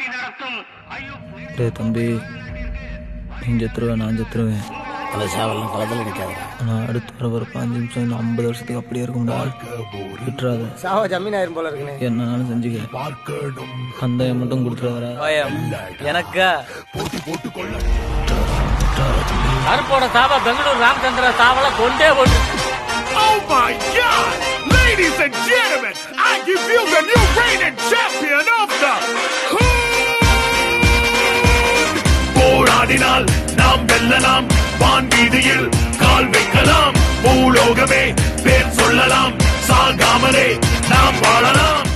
டேய் தம்பி நீ செத்துருவேன் நான் செத்துருவேன் அந்த சாவெல்லாம் களத்தில் நிற்காதா ஆனால் அடுத்து வர ஒரு பாஞ்சு நிமிஷம் இன்னும் ஐம்பது வருஷத்துக்கு அப்படியே இருக்கும்டா விட்டுறாத சாவ ஜமீன் ஆயிரும் போல இருக்குண்ணே என்னன்னாலும் செஞ்சுக்க அந்த மட்டும் கொடுத்துறாதடா எனக்கு கருப்போட சாவ பெங்களூர் ராமச்சந்திர சாவல கொண்டே போட்டு Oh my God! Ladies and gentlemen, I give you the new reigning champion of the போராடினால் நாம் வெல்லலாம் வான் வீதியில் கால் வைக்கலாம் பூலோகமே பேர் சொல்லலாம் சாகாமலே நாம் வாழலாம்